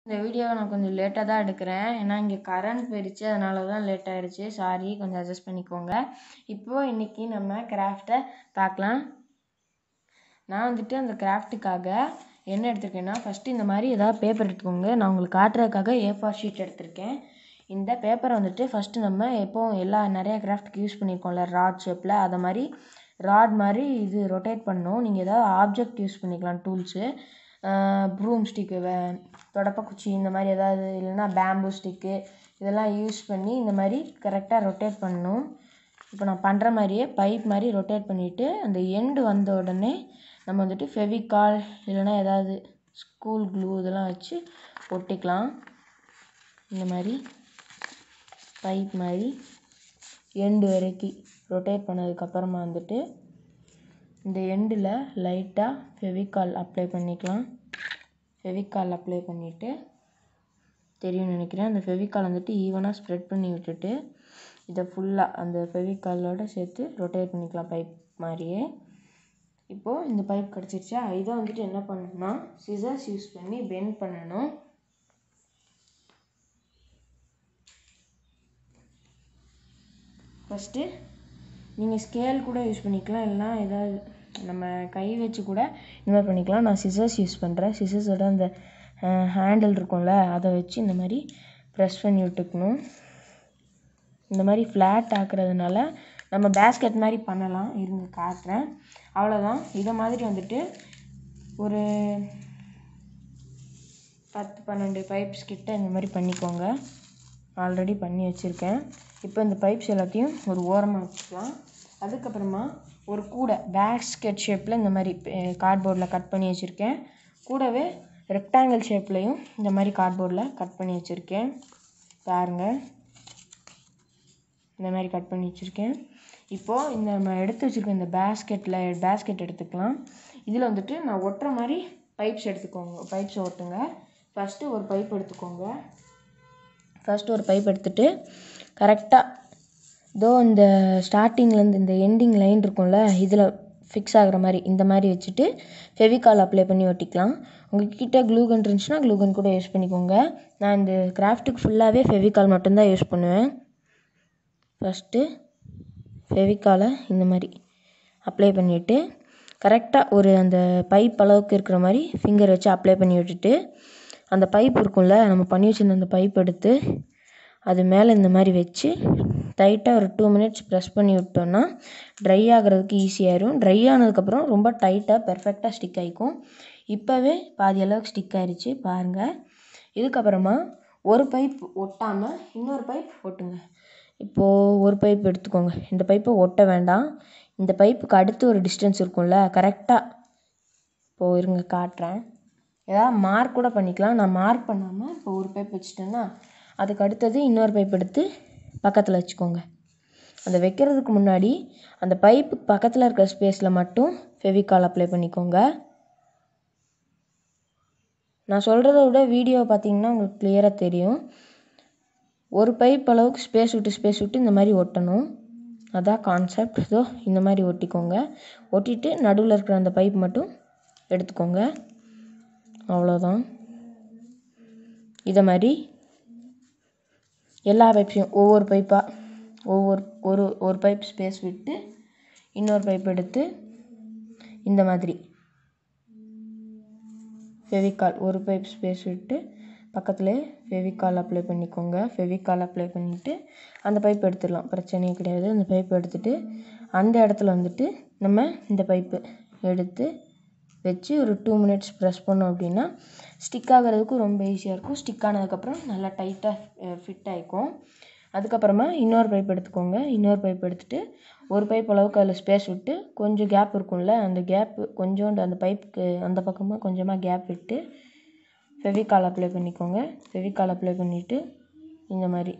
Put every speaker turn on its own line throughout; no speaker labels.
இந்த வீடியோவை நான் கொஞ்சம் லேட்டாக தான் எடுக்கிறேன் ஏன்னா இங்கே கரண்ட் போயிடுச்சு அதனால தான் லேட் ஆயிடுச்சு சாரி கொஞ்சம் அட்ஜஸ்ட் பண்ணிக்கோங்க இப்போது இன்றைக்கி நம்ம கிராஃப்டை பார்க்கலாம் நான் வந்துட்டு அந்த கிராஃப்ட்டுக்காக என்ன எடுத்திருக்கேன்னா ஃபஸ்ட்டு இந்த மாதிரி ஏதாவது பேப்பர் எடுத்துக்கோங்க நான் உங்களுக்கு காட்டுறதுக்காக ஏ ஃபோர் ஷீட் எடுத்திருக்கேன் இந்த பேப்பரை வந்துட்டு ஃபஸ்ட்டு நம்ம எப்போவும் எல்லா நிறையா கிராஃப்ட்டுக்கு யூஸ் பண்ணியிருக்கோம்ல ராட் ஷேப்பில் அதை மாதிரி ராட் மாதிரி இது ரொட்டேட் பண்ணணும் நீங்கள் ஏதாவது ஆப்ஜெக்ட் யூஸ் பண்ணிக்கலாம் டூல்ஸு ப்ரூம் ஸ்டிக்கு தொடப்பக்குச்சி இந்த மாதிரி ஏதாவது இல்லைன்னா பேம்பு ஸ்டிக்கு இதெல்லாம் யூஸ் பண்ணி இந்த மாதிரி கரெக்டாக ரொட்டேட் பண்ணணும் இப்போ நான் பண்ணுற மாதிரியே பைப் மாதிரி ரொட்டேட் பண்ணிவிட்டு அந்த எண்டு வந்த உடனே நம்ம வந்துட்டு ஃபெவிகால் இல்லைன்னா ஏதாவது ஸ்கூல் க்ளூ இதெல்லாம் வச்சு ஒட்டிக்கலாம் இந்த மாதிரி பைப் மாதிரி எண்டு வரைக்கும் ரொட்டேட் பண்ணதுக்கப்புறமா வந்துட்டு இந்த எண்டில் லைட்டாக ஃபெவிகால் அப்ளை பண்ணிக்கலாம் ஃபெவிகால் அப்ளை பண்ணிவிட்டு தெரியும்னு நினைக்கிறேன் அந்த ஃபெவிகால் வந்துட்டு ஈவனாக ஸ்ப்ரெட் பண்ணி விட்டுட்டு இதை ஃபுல்லாக அந்த ஃபெவிகாலோடு சேர்த்து ரொட்டேட் பண்ணிக்கலாம் பைப் மாதிரியே இப்போது இந்த பைப் கிடச்சிருச்சா இதை வந்துட்டு என்ன பண்ணணும்னா சிசர்ஸ் யூஸ் பண்ணி பெண்ட் பண்ணணும் ஃபஸ்ட்டு நீங்கள் ஸ்கேல் கூட யூஸ் பண்ணிக்கலாம் இல்லைனா ஏதாவது நம்ம கை வச்சு கூட இந்த மாதிரி பண்ணிக்கலாம் நான் சிசர்ஸ் யூஸ் பண்ணுறேன் சிசர்ஸோட அந்த ஹேண்டில் இருக்கும்ல அதை வச்சு இந்த மாதிரி ப்ரெஸ் பண்ணி விட்டுக்கணும் இந்த மாதிரி ஃப்ளாட் ஆக்குறதுனால நம்ம பேஸ்கெட் மாதிரி பண்ணலாம் இருங்க காட்டுறேன் அவ்வளோதான் இதை மாதிரி வந்துட்டு ஒரு பத்து பன்னெண்டு பைப்ஸ் கிட்ட இந்த மாதிரி பண்ணிக்கோங்க ஆல்ரெடி பண்ணி வச்சுருக்கேன் இப்போ இந்த பைப்ஸ் எல்லாத்தையும் ஒரு ஓரமாக வச்சுக்கலாம் அதுக்கப்புறமா ஒரு கூடை பேஸ்கெட் ஷேப்பில் இந்த மாதிரி கார்ட்போர்டில் கட் பண்ணி வச்சுருக்கேன் கூடவே ரெக்டாங்கிள் ஷேப்லேயும் இந்த மாதிரி கார்ட்போர்டில் கட் பண்ணி வச்சுருக்கேன் பாருங்கள் இந்த மாதிரி கட் பண்ணி வச்சுருக்கேன் இப்போது இந்த நம்ம எடுத்து வச்சுருக்க இந்த பேஸ்கெட்டில் பேஸ்கெட் எடுத்துக்கலாம் இதில் வந்துட்டு நான் ஒட்டுற மாதிரி பைப்ஸ் எடுத்துக்கோங்க பைப்ஸை ஒட்டுங்க ஃபஸ்ட்டு ஒரு பைப் எடுத்துக்கோங்க ஃபஸ்ட்டு ஒரு பைப் எடுத்துகிட்டு கரெக்டாக இதோ இந்த ஸ்டார்டிங்லேருந்து இந்த எண்டிங் லைன் இருக்கும்ல இதில் ஃபிக்ஸ் ஆகிற மாதிரி இந்த மாதிரி வச்சுட்டு ஃபெவிகால் அப்ளை பண்ணி ஒட்டிக்கலாம் உங்கள்கிட்ட க்ளூகன் இருந்துச்சுன்னா க்ளூகன் கூட யூஸ் பண்ணிக்கோங்க நான் இந்த கிராஃப்ட்டுக்கு ஃபுல்லாகவே ஃபெவிகால் மட்டும்தான் யூஸ் பண்ணுவேன் ஃபஸ்ட்டு ஃபெவிகாலை இந்த மாதிரி அப்ளை பண்ணிவிட்டு கரெக்டாக ஒரு அந்த பைப் அளவுக்கு இருக்கிற மாதிரி ஃபிங்கர் வச்சு அப்ளை பண்ணி விட்டுட்டு அந்த பைப் இருக்கும்ல நம்ம பண்ணி வச்சுருந்த அந்த பைப் எடுத்து அது மேலே இந்த மாதிரி வச்சு டைட்டாக ஒரு டூ மினிட்ஸ் ப்ரெஸ் பண்ணி விட்டோன்னா ட்ரை ஆகிறதுக்கு ஈஸியாயிரும் ட்ரை ஆனதுக்கப்புறம் ரொம்ப டைட்டாக பெர்ஃபெக்டாக ஸ்டிக் ஆகிக்கும் இப்போவே பாதி அளவுக்கு ஸ்டிக் ஆயிடுச்சு பாருங்கள் இதுக்கப்புறமா ஒரு பைப் ஒட்டாமல் இன்னொரு பைப் ஒட்டுங்க இப்போது ஒரு பைப் எடுத்துக்கோங்க இந்த பைப்பை ஒட்ட வேண்டாம் இந்த பைப்புக்கு அடுத்து ஒரு டிஸ்டன்ஸ் இருக்கும்ல கரெக்டாக இப்போது இருங்க காட்டுறேன் ஏதாவது மார்க் கூட பண்ணிக்கலாம் நான் மார்க் பண்ணாமல் இப்போ ஒரு பைப் வச்சுட்டேன்னா அதுக்கு அடுத்தது இன்னொரு பைப் எடுத்து பக்கத்தில் வச்சுக்கோங்க அந்த வைக்கிறதுக்கு முன்னாடி அந்த பைப்புக்கு பக்கத்தில் இருக்கிற ஸ்பேஸில் மட்டும் ஃபெவிகால் அப்ளை பண்ணிக்கோங்க நான் சொல்கிறத விட வீடியோ பார்த்தீங்கன்னா உங்களுக்கு கிளியராக தெரியும் ஒரு பைப் அளவுக்கு ஸ்பேஸ் விட்டு ஸ்பேஸ் விட்டு இந்த மாதிரி ஒட்டணும் அதான் கான்செப்ட் ஸோ இந்த மாதிரி ஒட்டிக்கோங்க ஒட்டிட்டு நடுவில் இருக்கிற அந்த பைப் மட்டும் எடுத்துக்கோங்க அவ்வளோதான் இதை மாதிரி எல்லா பைப்ஸையும் ஒவ்வொரு பைப்பாக ஒவ்வொரு ஒரு ஒரு பைப் ஸ்பேஸ் விட்டு இன்னொரு பைப் எடுத்து இந்த மாதிரி ஃபெவிகால் ஒரு பைப் ஸ்பேஸ் விட்டு பக்கத்துலேயே ஃபெவிகால் அப்ளை பண்ணிக்கோங்க ஃபெவிகால் அப்ளை பண்ணிவிட்டு அந்த பைப் எடுத்துடலாம் பிரச்சனையே கிடையாது அந்த பைப் எடுத்துகிட்டு அந்த இடத்துல வந்துட்டு நம்ம இந்த பைப்பு எடுத்து வச்சு ஒரு டூ மினிட்ஸ் ப்ரெஸ் பண்ணோம் அப்படின்னா ஸ்டிக் ஆகிறதுக்கும் ரொம்ப ஈஸியாக இருக்கும் ஸ்டிக் ஆனதுக்கப்புறம் நல்லா டைட்டாக ஃபிட் ஆகிக்கும் அதுக்கப்புறமா இன்னொரு பைப் எடுத்துக்கோங்க இன்னொரு பைப் எடுத்துகிட்டு ஒரு பைப் அளவுக்கு அதில் ஸ்பேஸ் விட்டு கொஞ்சம் கேப் இருக்கும்ல அந்த கேப்பு கொஞ்சோண்டு அந்த பைப்புக்கு அந்த பக்கமாக கொஞ்சமாக கேப் விட்டு ஃபெவிகால் அப்ளை பண்ணிக்கோங்க ஃபெவிகால் அப்ளை பண்ணிவிட்டு இந்த மாதிரி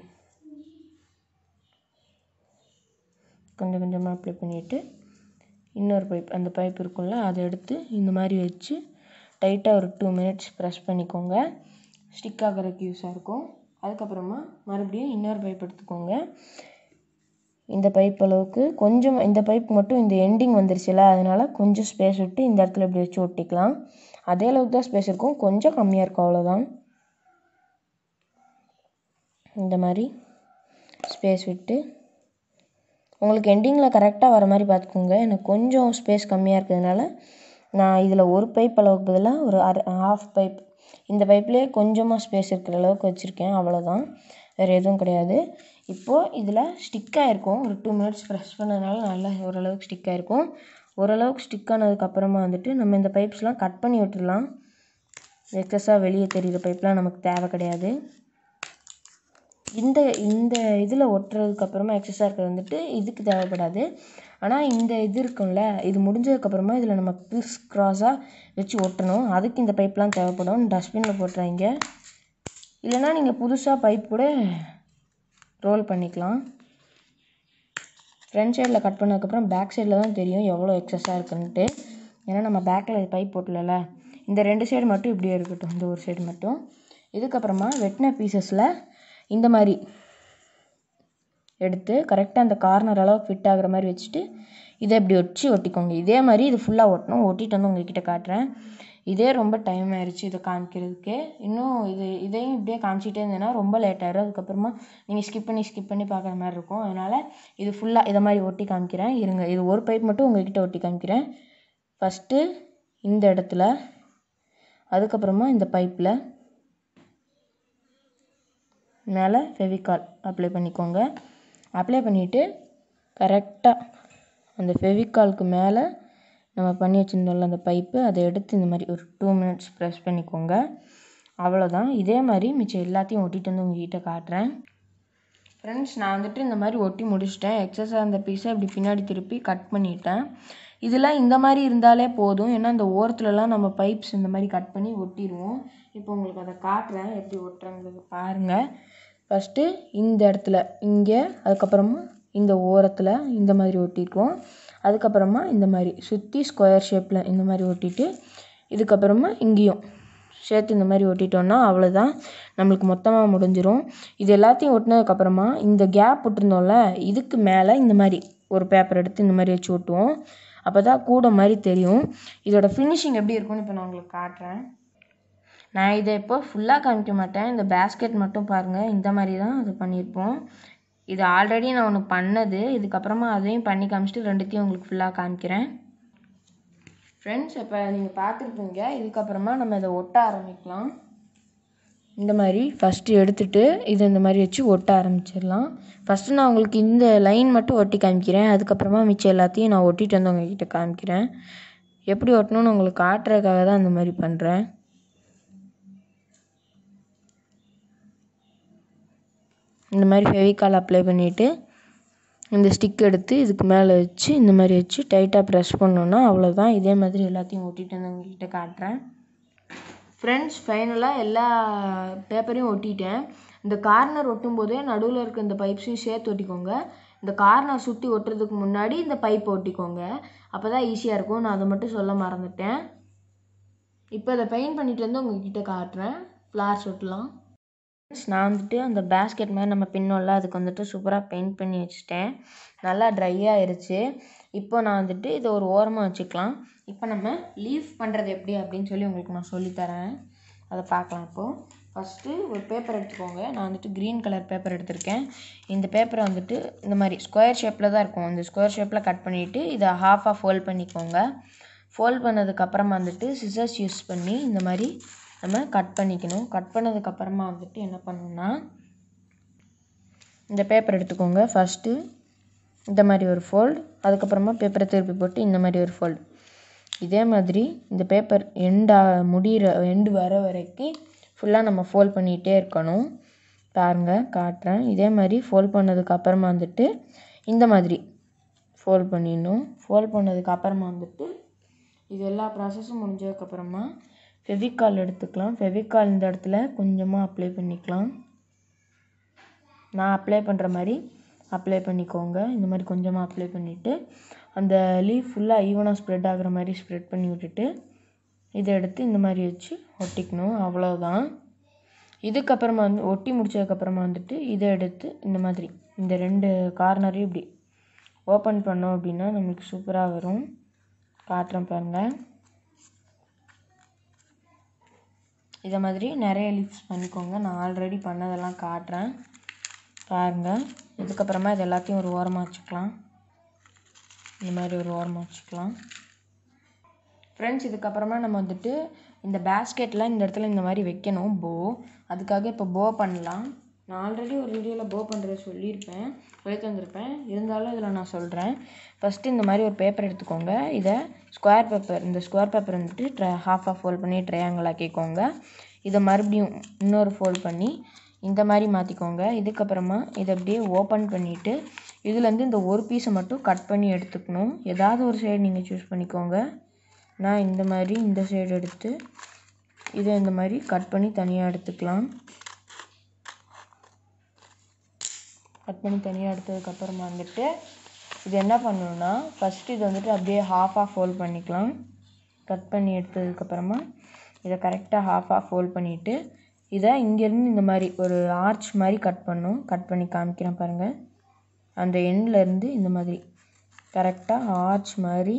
கொஞ்சம் கொஞ்சமாக அப்ளை பண்ணிவிட்டு இன்னொரு பைப் அந்த பைப் இருக்கும்ல அதை எடுத்து இந்த மாதிரி வச்சு டைட்டாக ஒரு டூ மினிட்ஸ் ப்ரெஸ் பண்ணிக்கோங்க ஸ்டிக் ஆகிறதுக்கு யூஸாக இருக்கும் அதுக்கப்புறமா மறுபடியும் இன்னொரு பைப் எடுத்துக்கோங்க இந்த பைப் அளவுக்கு கொஞ்சம் இந்த பைப் மட்டும் இந்த எண்டிங் வந்துருச்சுல அதனால் கொஞ்சம் ஸ்பேஸ் விட்டு இந்த இடத்துல இப்படி வச்சு ஒட்டிக்கலாம் அதே அளவுக்கு தான் ஸ்பேஸ் இருக்கும் கொஞ்சம் கம்மியாக இருக்கும் அவ்வளோதான் இந்த மாதிரி ஸ்பேஸ் விட்டு உங்களுக்கு எண்டிங்கில் கரெக்டாக வர மாதிரி பார்த்துக்கோங்க எனக்கு கொஞ்சம் ஸ்பேஸ் கம்மியாக இருக்கிறதுனால நான் இதில் ஒரு பைப் அளவுக்கு பதிலாக ஒரு அரை ஹாஃப் பைப் இந்த பைப்லேயே கொஞ்சமாக ஸ்பேஸ் இருக்கிற அளவுக்கு வச்சுருக்கேன் அவ்வளோதான் வேறு எதுவும் கிடையாது இப்போது இதில் ஸ்டிக்காக இருக்கும் ஒரு டூ மினிட்ஸ் ப்ரெஸ் பண்ணதுனால நல்லா ஓரளவுக்கு ஸ்டிக்காக இருக்கும் ஓரளவுக்கு ஸ்டிக் ஆனதுக்கப்புறமா வந்துட்டு நம்ம இந்த பைப்ஸ்லாம் கட் பண்ணி விட்டுடலாம் எக்ஸஸாக வெளியே தெரிகிற பைப்லாம் நமக்கு தேவை கிடையாது இந்த இந்த இதில் ஒட்டுறதுக்கப்புறமா எக்ஸஸாக இருக்கிறது வந்துட்டு இதுக்கு தேவைப்படாது ஆனால் இந்த இது இருக்கும்ல இது முடிஞ்சதுக்கப்புறமா இதில் நம்ம கிறிஸ் க்ராஸாக வச்சு ஒட்டணும் அதுக்கு இந்த பைப்லாம் தேவைப்படும் டஸ்ட்பினில் போட்டுறாங்க இல்லைனா நீங்கள் புதுசாக பைப் கூட ரோல் பண்ணிக்கலாம் ஃப்ரண்ட் சைடில் கட் பண்ணதுக்கப்புறம் பேக் சைடில் தான் தெரியும் எவ்வளோ எக்ஸஸாக இருக்குன்ட்டு ஏன்னா நம்ம பேக்கில் பைப் போட்டல இந்த ரெண்டு சைடு மட்டும் இப்படியே இருக்கட்டும் இந்த ஒரு சைடு மட்டும் இதுக்கப்புறமா வெட்டின பீசஸில் இந்த மாதிரி எடுத்து கரெக்டாக அந்த கார்னர் அளவுக்கு ஃபிட் ஆகுற மாதிரி வச்சுட்டு இதை இப்படி வச்சு ஒட்டிக்கோங்க இதே மாதிரி இது ஃபுல்லாக ஒட்டணும் ஒட்டிட்டு வந்து உங்ககிட்ட காட்டுறேன் இதே ரொம்ப டைம் ஆயிடுச்சு இதை காமிக்கிறதுக்கு இன்னும் இது இதையும் இப்படியே காமிச்சிட்டே இருந்தேன்னா ரொம்ப லேட் ஆயிடும் அதுக்கப்புறமா நீங்கள் ஸ்கிப் பண்ணி ஸ்கிப் பண்ணி பார்க்குற மாதிரி இருக்கும் அதனால் இது ஃபுல்லாக இதை மாதிரி ஒட்டி காமிக்கிறேன் இருங்க இது ஒரு பைப் மட்டும் உங்ககிட்ட ஒட்டி காமிக்கிறேன் ஃபஸ்ட்டு இந்த இடத்துல அதுக்கப்புறமா இந்த பைப்பில் மேலே ஃபெவிகால் அப்ளை பண்ணிக்கோங்க அப்ளை பண்ணிவிட்டு கரெக்டாக அந்த ஃபெவிகாலுக்கு மேலே நம்ம பண்ணி வச்சுருந்தோம்ல அந்த பைப்பு அதை எடுத்து இந்த மாதிரி ஒரு டூ மினிட்ஸ் ப்ரெஸ் பண்ணிக்கோங்க அவ்வளோதான் இதே மாதிரி மிச்சம் எல்லாத்தையும் ஒட்டிட்டு வந்து உங்ககிட்ட காட்டுறேன் ஃப்ரெண்ட்ஸ் நான் வந்துட்டு இந்த மாதிரி ஒட்டி முடிச்சிட்டேன் எக்ஸஸாக அந்த பீஸை இப்படி பின்னாடி திருப்பி கட் பண்ணிட்டேன் இதெல்லாம் இந்த மாதிரி இருந்தாலே போதும் ஏன்னா இந்த ஓரத்துலலாம் நம்ம பைப்ஸ் இந்த மாதிரி கட் பண்ணி ஒட்டிடுவோம் இப்போ உங்களுக்கு அதை காட்டுறேன் எப்படி ஒட்டுறேங்கிறது பாருங்கள் ஃபஸ்ட்டு இந்த இடத்துல இங்கே அதுக்கப்புறமா இந்த ஓரத்தில் இந்த மாதிரி ஒட்டிக்குவோம் அதுக்கப்புறமா இந்த மாதிரி சுற்றி ஸ்கொயர் ஷேப்பில் இந்த மாதிரி ஒட்டிட்டு இதுக்கப்புறமா இங்கேயும் சேர்த்து இந்த மாதிரி ஒட்டிட்டோன்னா அவ்வளோதான் நம்மளுக்கு மொத்தமாக முடிஞ்சிரும் இது எல்லாத்தையும் ஒட்டினதுக்கப்புறமா இந்த கேப் விட்டுருந்தோம்ல இதுக்கு மேலே இந்த மாதிரி ஒரு பேப்பர் எடுத்து இந்த மாதிரி வச்சு ஒட்டுவோம் அப்போ தான் கூட மாதிரி தெரியும் இதோட ஃபினிஷிங் எப்படி இருக்கும்னு இப்போ நான் உங்களுக்கு காட்டுறேன் நான் இதை இப்போ ஃபுல்லாக காமிக்க மாட்டேன் இந்த பேஸ்கெட் மட்டும் பாருங்கள் இந்த மாதிரி தான் அது பண்ணியிருப்போம் இது ஆல்ரெடி நான் ஒன்று பண்ணது இதுக்கப்புறமா அதையும் பண்ணி காமிச்சிட்டு ரெண்டுத்தையும் உங்களுக்கு ஃபுல்லாக காமிக்கிறேன் ஃப்ரெண்ட்ஸ் இப்போ நீங்கள் பார்த்துருப்பீங்க இதுக்கப்புறமா நம்ம இதை ஒட்ட ஆரம்பிக்கலாம் இந்த மாதிரி ஃபஸ்ட்டு எடுத்துகிட்டு இதை இந்த மாதிரி வச்சு ஒட்ட ஆரம்பிச்சிடலாம் ஃபஸ்ட்டு நான் உங்களுக்கு இந்த லைன் மட்டும் ஒட்டி காமிக்கிறேன் அதுக்கப்புறமா மிச்சம் எல்லாத்தையும் நான் ஒட்டிட்டு வந்து உங்ககிட்ட காமிக்கிறேன் எப்படி ஒட்டணும்னு உங்களுக்கு காட்டுறதுக்காக தான் இந்த மாதிரி பண்ணுறேன் இந்த மாதிரி ஃபெவிகால் அப்ளை பண்ணிவிட்டு இந்த ஸ்டிக் எடுத்து இதுக்கு மேலே வச்சு இந்த மாதிரி வச்சு டைட்டாக ப்ரெஸ் பண்ணோன்னா அவ்வளோதான் இதே மாதிரி எல்லாத்தையும் ஒட்டிட்டு வந்து உங்ககிட்ட காட்டுறேன் ஃப்ரெண்ட்ஸ் ஃபைனலாக எல்லா பேப்பரையும் ஒட்டிட்டேன் இந்த கார்னர் ஒட்டும் போதே நடுவில் இருக்க இந்த பைப்ஸையும் சேர்த்து ஒட்டிக்கோங்க இந்த கார்னர் சுற்றி ஒட்டுறதுக்கு முன்னாடி இந்த பைப் ஒட்டிக்கோங்க அப்போ தான் ஈஸியாக இருக்கும் நான் அதை மட்டும் சொல்ல மறந்துட்டேன் இப்போ இதை பெயிண்ட் பண்ணிட்டு வந்து உங்ககிட்ட காட்டுறேன் ஃப்ளார்ஸ் ஒட்டலாம் நான் வந்துட்டு அந்த பேஸ்கெட் மாதிரி நம்ம பின்னோம்ல அதுக்கு வந்துட்டு சூப்பராக பெயிண்ட் பண்ணி வச்சுட்டேன் நல்லா ட்ரை ஆயிருச்சு இப்போ நான் வந்துட்டு இதை ஒரு ஓரமாக வச்சுக்கலாம் இப்போ நம்ம லீஃப் பண்ணுறது எப்படி அப்படின்னு சொல்லி உங்களுக்கு நான் சொல்லித்தரேன் அதை பார்க்கலாம் இப்போது ஃபஸ்ட்டு ஒரு பேப்பர் எடுத்துக்கோங்க நான் வந்துட்டு க்ரீன் கலர் பேப்பர் எடுத்திருக்கேன் இந்த பேப்பரை வந்துட்டு இந்த மாதிரி ஸ்கொயர் ஷேப்பில் தான் இருக்கும் இந்த ஸ்கொயர் ஷேப்பில் கட் பண்ணிவிட்டு இதை ஹாஃபாக ஃபோல்ட் பண்ணிக்கோங்க ஃபோல்ட் பண்ணதுக்கப்புறமா வந்துட்டு சிசர்ஸ் யூஸ் பண்ணி இந்த மாதிரி நம்ம கட் பண்ணிக்கணும் கட் பண்ணதுக்கப்புறமா வந்துட்டு என்ன பண்ணணும்னா இந்த பேப்பர் எடுத்துக்கோங்க ஃபஸ்ட்டு இந்த மாதிரி ஒரு ஃபோல்டு அதுக்கப்புறமா பேப்பரை திருப்பி போட்டு இந்த மாதிரி ஒரு ஃபோல்டு இதே மாதிரி இந்த பேப்பர் எண்டா முடிகிற எண்டு வர வரைக்கும் ஃபுல்லாக நம்ம ஃபோல்ட் பண்ணிகிட்டே இருக்கணும் பாருங்கள் காட்டுறேன் இதே மாதிரி ஃபோல்ட் பண்ணதுக்கப்புறமா வந்துட்டு இந்த மாதிரி ஃபோல்ட் பண்ணிடணும் ஃபோல்ட் பண்ணதுக்கப்புறமா வந்துட்டு இது எல்லா ப்ராசஸும் முடிஞ்சதுக்கப்புறமா ஃபெவிகால் எடுத்துக்கலாம் ஃபெவிகால் இந்த இடத்துல கொஞ்சமாக அப்ளை பண்ணிக்கலாம் நான் அப்ளை பண்ணுற மாதிரி அப்ளை பண்ணிக்கோங்க இந்த மாதிரி கொஞ்சமாக அப்ளை பண்ணிவிட்டு அந்த லீஃப் ஃபுல்லாக ஈவனாக ஸ்ப்ரெட் ஆகிற மாதிரி ஸ்ப்ரெட் பண்ணி விட்டுட்டு இதை எடுத்து இந்த மாதிரி வச்சு ஒட்டிக்கணும் அவ்வளோதான் இதுக்கப்புறமா வந்து ஒட்டி முடிச்சதுக்கப்புறமா வந்துட்டு இதை எடுத்து இந்த மாதிரி இந்த ரெண்டு கார்னரையும் இப்படி ஓப்பன் பண்ணோம் அப்படின்னா நம்மளுக்கு சூப்பராக வரும் காட்டுறேன் பாருங்கள் இதை மாதிரி நிறைய லிப்ஸ் பண்ணிக்கோங்க நான் ஆல்ரெடி பண்ணதெல்லாம் காட்டுறேன் பாருங்கள் இதுக்கப்புறமா இது எல்லாத்தையும் ஒரு ஓரமாக வச்சுக்கலாம் இந்த மாதிரி ஒரு ஓரமாக வச்சுக்கலாம் ஃப்ரெண்ட்ஸ் இதுக்கப்புறமா நம்ம வந்துட்டு இந்த பேஸ்கெட்டில் இந்த இடத்துல இந்த மாதிரி வைக்கணும் போ அதுக்காக இப்போ போ பண்ணலாம் நான் ஆல்ரெடி ஒரு வீடியோவில் போ பண்ணுறது சொல்லியிருப்பேன் சொல்லி தந்திருப்பேன் இருந்தாலும் இதில் நான் சொல்கிறேன் ஃபஸ்ட்டு இந்த மாதிரி ஒரு பேப்பர் எடுத்துக்கோங்க இதை ஸ்கொயர் பேப்பர் இந்த ஸ்கொயர் பேப்பர் வந்துட்டு ட்ரை ஹாஃபாக ஃபோல்ட் பண்ணி ட்ரையாங்கிள் ஆக்கிக்கோங்க இதை மறுபடியும் இன்னொரு ஃபோல்ட் பண்ணி இந்த மாதிரி மாற்றிக்கோங்க இதுக்கப்புறமா இதை அப்படியே ஓப்பன் பண்ணிவிட்டு இதுலேருந்து இந்த ஒரு பீஸை மட்டும் கட் பண்ணி எடுத்துக்கணும் ஏதாவது ஒரு சைடு நீங்கள் சூஸ் பண்ணிக்கோங்க நான் இந்த மாதிரி இந்த சைடு எடுத்து இதை இந்த மாதிரி கட் பண்ணி தனியாக எடுத்துக்கலாம் கட் பண்ணி தனியாக எடுத்ததுக்கப்புறமா வந்துட்டு இது என்ன பண்ணணும்னா ஃபஸ்ட்டு இது வந்துட்டு அப்படியே ஹாஃபாக ஃபோல்ட் பண்ணிக்கலாம் கட் பண்ணி எடுத்ததுக்கப்புறமா இதை கரெக்டாக ஹாஃபாக ஃபோல்ட் பண்ணிவிட்டு இதை இங்கேருந்து இந்த மாதிரி ஒரு ஆர்ச் மாதிரி கட் பண்ணும் கட் பண்ணி காமிக்கிறேன் பாருங்கள் அந்த எண்ட்ல இருந்து இந்த மாதிரி கரெக்டாக ஆர்ச் மாதிரி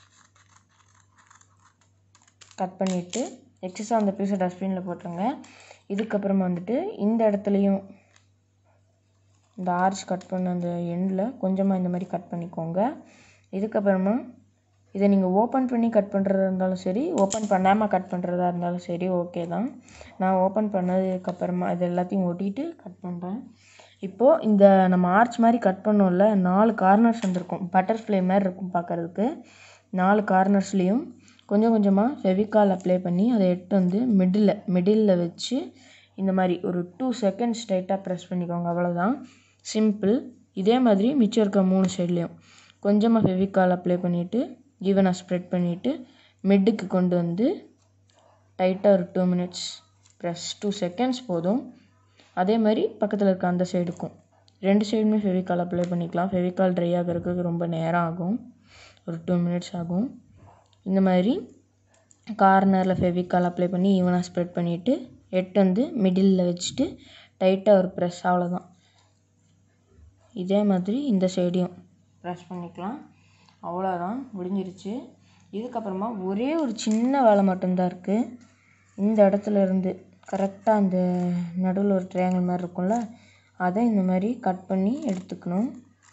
கட் பண்ணிவிட்டு எக்ஸஸாக அந்த பீஸை டஸ்ட்பினில் போட்டுருங்க இதுக்கப்புறமா வந்துட்டு இந்த இடத்துலையும் இந்த ஆர்ச் கட் பண்ண அந்த எண்டில் கொஞ்சமாக இந்த மாதிரி கட் பண்ணிக்கோங்க இதுக்கப்புறமா இதை நீங்கள் ஓப்பன் பண்ணி கட் பண்ணுறதா இருந்தாலும் சரி ஓப்பன் பண்ணாமல் கட் பண்ணுறதா இருந்தாலும் சரி ஓகே தான் நான் ஓப்பன் பண்ணதுக்கப்புறமா இது எல்லாத்தையும் ஒட்டிட்டு கட் பண்ணுறேன் இப்போது இந்த நம்ம ஆர்ச் மாதிரி கட் பண்ணோம்ல நாலு கார்னர்ஸ் வந்திருக்கும் பட்டர்ஃப்ளை மாதிரி இருக்கும் பார்க்குறதுக்கு நாலு கார்னர்ஸ்லேயும் கொஞ்சம் கொஞ்சமாக ஃபெவிகால் அப்ளை பண்ணி அதை எடுத்து வந்து மிடில் மிடிலில் வச்சு இந்த மாதிரி ஒரு டூ செகண்ட்ஸ் ஸ்ட்ரைட்டாக ப்ரெஸ் பண்ணிக்கோங்க அவ்வளோதான் சிம்பிள் இதே மாதிரி மிச்சம் இருக்க மூணு சைட்லேயும் கொஞ்சமாக ஃபெவிகால் அப்ளை பண்ணிவிட்டு ஈவனாக ஸ்ப்ரெட் பண்ணிவிட்டு மிட்டுக்கு கொண்டு வந்து டைட்டாக ஒரு two minutes press two seconds போதும் அதே மாதிரி பக்கத்தில் இருக்க அந்த சைடுக்கும் ரெண்டு சைடுமே ஃபெவிகால் அப்ளை பண்ணிக்கலாம் ஃபெவிகால் ட்ரை ஆகிறதுக்கு ரொம்ப நேரம் ஆகும் ஒரு டூ மினிட்ஸ் ஆகும் இந்த மாதிரி கார்னரில் ஃபெவிகால் அப்ளை பண்ணி ஈவனாக ஸ்ப்ரெட் பண்ணிவிட்டு எட்டு வந்து மிடிலில் வச்சுட்டு டைட்டாக ஒரு ப்ரெஸ் அவ்வளோதான் இதே மாதிரி இந்த சைடையும் ப்ரெஸ் பண்ணிக்கலாம் அவ்வளோதான் முடிஞ்சிருச்சு இதுக்கப்புறமா ஒரே ஒரு சின்ன வேலை மட்டும்தான் இருக்குது இந்த இடத்துல இருந்து கரெக்டாக அந்த நடுவில் ஒரு ட்ரையாங்கிள் மாதிரி இருக்கும்ல அதை இந்த மாதிரி கட் பண்ணி எடுத்துக்கணும்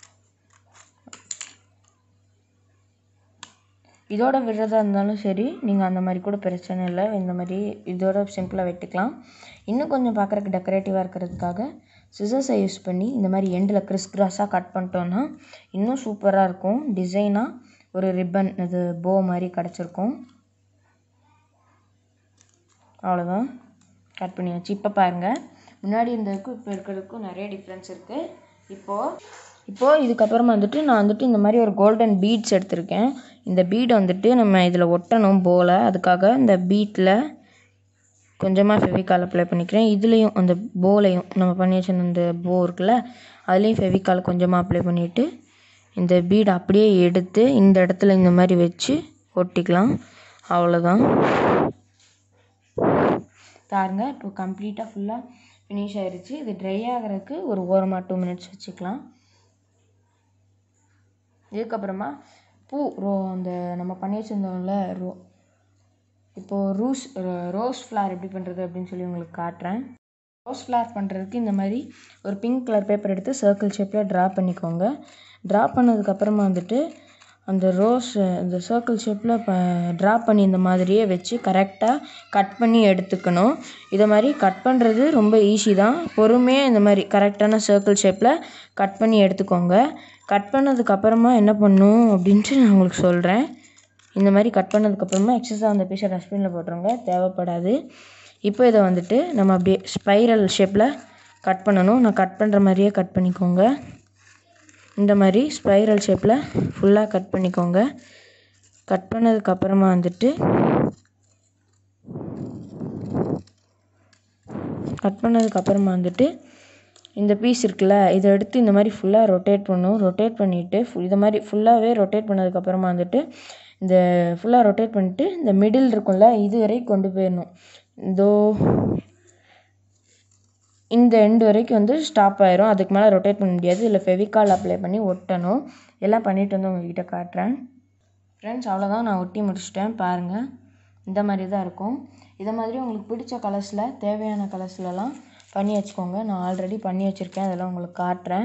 இதோட விடுறதா இருந்தாலும் சரி நீங்கள் அந்த மாதிரி கூட பிரச்சனை இல்லை இந்த மாதிரி இதோட சிம்பிளாக வெட்டிக்கலாம் இன்னும் கொஞ்சம் பார்க்குறக்கு டெக்கரேட்டிவாக இருக்கிறதுக்காக சிசர்ஸை யூஸ் பண்ணி இந்த மாதிரி எண்டில் கிறிஸ் கிராஸாக கட் பண்ணிட்டோன்னா இன்னும் சூப்பராக இருக்கும் டிசைனாக ஒரு ரிப்பன் இது போ மாதிரி கிடச்சிருக்கும் அவ்வளோதான் கட் பண்ணியாச்சு இப்போ பாருங்கள் முன்னாடி இருந்ததுக்கும் இப்போ இருக்கிறதுக்கும் நிறைய டிஃப்ரென்ஸ் இருக்குது இப்போது இப்போது இதுக்கப்புறமா வந்துட்டு நான் வந்துட்டு இந்த மாதிரி ஒரு கோல்டன் பீட்ஸ் எடுத்திருக்கேன் இந்த பீட் வந்துட்டு நம்ம இதில் ஒட்டணும் போல் அதுக்காக இந்த பீட்டில் கொஞ்சமாக ஃபெவிகால் அப்ளை பண்ணிக்கிறேன் இதுலேயும் அந்த போலையும் நம்ம பண்ணி வச்சிருந்த அந்த போ இருக்குல்ல அதுலேயும் ஃபெவிகால் கொஞ்சமாக அப்ளை பண்ணிவிட்டு இந்த பீடை அப்படியே எடுத்து இந்த இடத்துல இந்த மாதிரி வச்சு ஒட்டிக்கலாம் அவ்வளோதான் பாருங்க இப்போ கம்ப்ளீட்டாக ஃபுல்லாக ஃபினிஷ் ஆயிருச்சு இது ட்ரை ஆகிறதுக்கு ஒரு ஓரமாக டூ மினிட்ஸ் வச்சுக்கலாம் இதுக்கப்புறமா பூ ரோ அந்த நம்ம பண்ணி வச்சுருந்தோம்ல ரோ இப்போது ரூஸ் ரோஸ் ஃப்ளார் எப்படி பண்ணுறது அப்படின்னு சொல்லி உங்களுக்கு காட்டுறேன் ரோஸ் ஃப்ளார் பண்ணுறதுக்கு இந்த மாதிரி ஒரு பிங்க் கலர் பேப்பர் எடுத்து சர்க்கிள் ஷேப்பில் ட்ரா பண்ணிக்கோங்க ட்ரா பண்ணதுக்கப்புறமா வந்துட்டு அந்த ரோஸ் இந்த சர்க்கிள் ஷேப்பில் இப்போ ட்ரா பண்ணி இந்த மாதிரியே வச்சு கரெக்டாக கட் பண்ணி எடுத்துக்கணும் இதை மாதிரி கட் பண்ணுறது ரொம்ப ஈஸி தான் பொறுமையாக இந்த மாதிரி கரெக்டான சர்க்கிள் ஷேப்பில் கட் பண்ணி எடுத்துக்கோங்க கட் பண்ணதுக்கப்புறமா என்ன பண்ணும் அப்படின்ட்டு நான் உங்களுக்கு சொல்கிறேன் இந்த மாதிரி கட் பண்ணதுக்கப்புறமா எக்ஸஸாக அந்த பீஸை டஸ்ட்பினில் போட்டுருங்க தேவைப்படாது இப்போ இதை வந்துட்டு நம்ம அப்படியே ஸ்பைரல் ஷேப்பில் கட் பண்ணணும் நான் கட் பண்ணுற மாதிரியே கட் பண்ணிக்கோங்க இந்த மாதிரி ஸ்பைரல் ஷேப்பில் ஃபுல்லாக கட் பண்ணிக்கோங்க கட் பண்ணதுக்கப்புறமா வந்துட்டு கட் பண்ணதுக்கப்புறமா வந்துட்டு இந்த பீஸ் இருக்குல்ல இதை எடுத்து இந்த மாதிரி ஃபுல்லாக ரொட்டேட் பண்ணும் ரொட்டேட் பண்ணிவிட்டு இதை மாதிரி ஃபுல்லாகவே ரொட்டேட் பண்ணதுக்கப்புறமா வந்துட்டு இந்த ஃபுல்லாக ரொட்டேட் பண்ணிட்டு இந்த மிடில் இருக்கும்ல இது வரைக்கும் கொண்டு போயிடணும் இதோ இந்த எண்டு வரைக்கும் வந்து ஸ்டாப் ஆயிரும் அதுக்கு மேலே ரொட்டேட் பண்ண முடியாது இதில் ஃபெவிகால் அப்ளை பண்ணி ஒட்டணும் எல்லாம் பண்ணிட்டு வந்து உங்ககிட்ட காட்டுறேன் ஃப்ரெண்ட்ஸ் அவ்வளோதான் நான் ஒட்டி முடிச்சிட்டேன் பாருங்கள் இந்த மாதிரி தான் இருக்கும் இதை மாதிரி உங்களுக்கு பிடிச்ச கலர்ஸில் தேவையான கலர்ஸ்லலாம் பண்ணி வச்சுக்கோங்க நான் ஆல்ரெடி பண்ணி வச்சுருக்கேன் அதெல்லாம் உங்களுக்கு காட்டுறேன்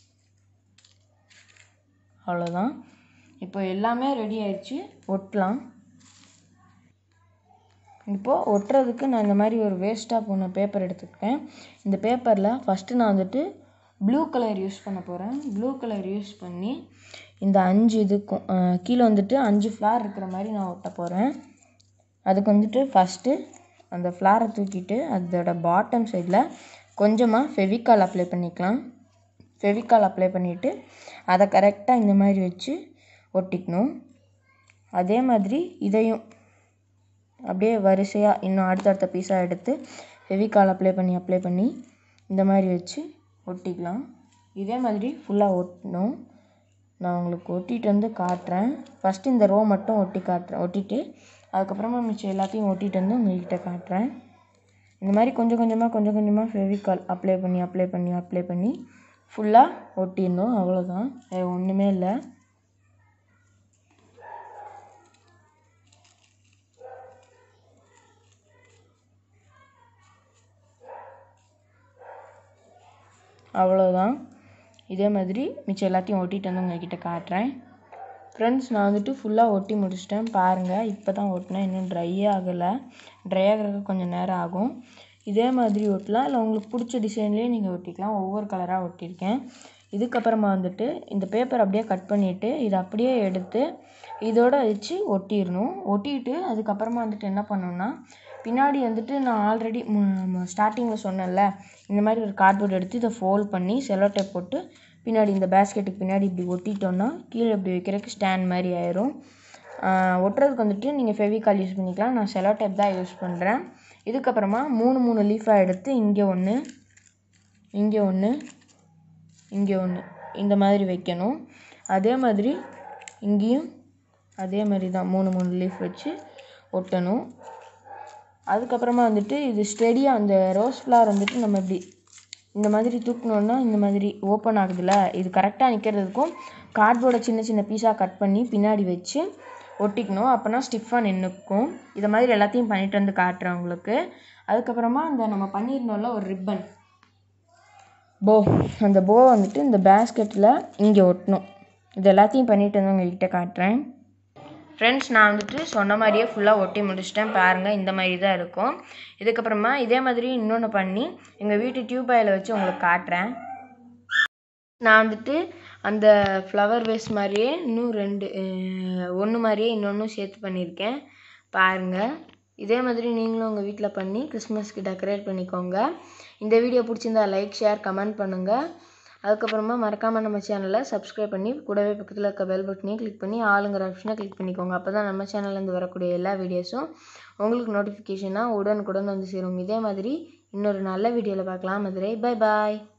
அவ்வளோதான் இப்போ எல்லாமே ரெடி ஆயிடுச்சு ஒட்டலாம் இப்போது ஒட்டுறதுக்கு நான் இந்த மாதிரி ஒரு வேஸ்ட்டாக போன பேப்பர் எடுத்துக்கிட்டேன் இந்த பேப்பரில் ஃபஸ்ட்டு நான் வந்துட்டு ப்ளூ கலர் யூஸ் பண்ண போகிறேன் ப்ளூ கலர் யூஸ் பண்ணி இந்த அஞ்சு இதுக்கும் அஹ், கீழே வந்துட்டு அஞ்சு ஃப்ளார் இருக்கிற மாதிரி நான் ஒட்ட போகிறேன் அதுக்கு வந்துட்டு ஃபஸ்ட்டு அந்த ஃப்ளாரை தூக்கிட்டு அதோட பாட்டம் சைடில் கொஞ்சமாக ஃபெவிகால் அப்ளை பண்ணிக்கலாம் ஃபெவிகால் அப்ளை பண்ணிவிட்டு அதை கரெக்டாக இந்த மாதிரி வச்சு ஒட்டிக்கணும் அதே மாதிரி இதையும் அப்படியே வரிசையாக இன்னும் அடுத்தடுத்த பீஸாக எடுத்து ஃபெவிகால் அப்ளை பண்ணி அப்ளை பண்ணி இந்த மாதிரி வச்சு ஒட்டிக்கலாம் இதே மாதிரி ஃபுல்லாக ஒட்டணும் நான் உங்களுக்கு ஒட்டிட்டு வந்து காட்டுறேன் ஃபஸ்ட்டு இந்த ரோ மட்டும் ஒட்டி காட்டுறேன் ஒட்டிட்டு அதுக்கப்புறமா மிச்சம் எல்லாத்தையும் ஒட்டிட்டு வந்து உங்கள்கிட்ட காட்டுறேன் இந்த மாதிரி கொஞ்சம் கொஞ்சமாக கொஞ்சம் கொஞ்சமாக ஃபெவிகால் அப்ளை பண்ணி அப்ளை பண்ணி அப்ளை பண்ணி ஃபுல்லாக ஒட்டிடணும் அவ்வளோதான் வேறு ஒன்றுமே இல்லை அவ்வளோதான் இதே மாதிரி மிச்சம் எல்லாத்தையும் ஒட்டிட்டு வந்து உங்ககிட்ட காட்டுறேன் ஃப்ரெண்ட்ஸ் நான் வந்துட்டு ஃபுல்லாக ஒட்டி முடிச்சிட்டேன் பாருங்கள் இப்போ தான் ஒட்டினேன் இன்னும் ட்ரை ஆகலை ட்ரை ஆகிறதுக்கு கொஞ்சம் நேரம் ஆகும் இதே மாதிரி ஒட்டலாம் இல்லை உங்களுக்கு பிடிச்ச டிசைன்லேயே நீங்கள் ஒட்டிக்கலாம் ஒவ்வொரு கலராக ஒட்டியிருக்கேன் இதுக்கப்புறமா வந்துட்டு இந்த பேப்பர் அப்படியே கட் பண்ணிவிட்டு இதை அப்படியே எடுத்து இதோட வச்சு ஒட்டிடணும் ஒட்டிட்டு அதுக்கப்புறமா வந்துட்டு என்ன பண்ணணும்னா பின்னாடி வந்துட்டு நான் ஆல்ரெடி ஸ்டார்டிங்கில் சொன்னேன்ல இந்த மாதிரி ஒரு கார்ட்போர்ட் எடுத்து இதை ஃபோல்ட் பண்ணி செலோ டேப் போட்டு பின்னாடி இந்த பேஸ்கெட்டுக்கு பின்னாடி இப்படி ஒட்டிட்டோன்னா கீழே இப்படி வைக்கிறதுக்கு ஸ்டாண்ட் மாதிரி ஆயிரும் ஆஹ் ஒட்டுறதுக்கு வந்துட்டு நீங்கள் ஃபெவிகால் யூஸ் பண்ணிக்கலாம் நான் செலோ டேப் தான் யூஸ் பண்ணுறேன் இதுக்கப்புறமா மூணு மூணு லீஃபாக எடுத்து இங்கே ஒன்று இங்கே ஒன்று இங்கே ஒன்று இந்த மாதிரி வைக்கணும் அதே மாதிரி இங்கேயும் அதே மாதிரி தான் மூணு மூணு லீஃப் வச்சு ஒட்டணும் அதுக்கப்புறமா வந்துட்டு இது ஸ்டெடியாக அந்த ரோஸ் ஃப்ளவர் வந்துட்டு நம்ம இப்படி இந்த மாதிரி தூக்கணுன்னா இந்த மாதிரி ஓப்பன் ஆகுதுல்ல இது கரெக்டாக நிற்கிறதுக்கும் கார்ட்போர்டை சின்ன சின்ன பீஸாக கட் பண்ணி பின்னாடி வச்சு ஒட்டிக்கணும் அப்போனா ஸ்டிஃபாக நின்றுக்கும் இதை மாதிரி எல்லாத்தையும் பண்ணிட்டு வந்து காட்டுறேன் உங்களுக்கு அதுக்கப்புறமா அந்த நம்ம பண்ணியிருந்தோம்ல ஒரு ரிப்பன் போ அந்த போ வந்துட்டு இந்த பேஸ்கெட்டில் இங்கே ஒட்டணும் இது எல்லாத்தையும் பண்ணிட்டு வந்து உங்கள்கிட்ட காட்டுறேன் ஃப்ரெண்ட்ஸ் நான் வந்துட்டு சொன்ன மாதிரியே ஃபுல்லாக ஒட்டி முடிச்சிட்டேன் பாருங்கள் இந்த மாதிரி தான் இருக்கும் இதுக்கப்புறமா இதே மாதிரி இன்னொன்று பண்ணி எங்கள் வீட்டு டியூப் ஆயில் வச்சு உங்களுக்கு காட்டுறேன் நான் வந்துட்டு அந்த ஃப்ளவர் வேஸ் மாதிரியே இன்னும் ரெண்டு ஒன்று மாதிரியே இன்னொன்றும் சேர்த்து பண்ணியிருக்கேன் பாருங்கள் இதே மாதிரி நீங்களும் உங்கள் வீட்டில் பண்ணி கிறிஸ்மஸ்க்கு டெக்கரேட் பண்ணிக்கோங்க இந்த வீடியோ பிடிச்சிருந்தா லைக் ஷேர் கமெண்ட் பண்ணுங்கள் அதுக்கப்புறமா மறக்காமல் நம்ம சேனலை சப்ஸ்கிரைப் பண்ணி கூடவே பக்கத்தில் இருக்க பெல் பட்டனையும் கிளிக் பண்ணி ஆளுங்கிற ஆப்ஷனை கிளிக் பண்ணிக்கோங்க அப்போ தான் நம்ம சேனல்லேருந்து வரக்கூடிய எல்லா வீடியோஸும் உங்களுக்கு நோட்டிஃபிகேஷனாக உடனுக்குடன் வந்து சேரும் இதே மாதிரி இன்னொரு நல்ல வீடியோவில் பார்க்கலாம் மதுரை பை பாய்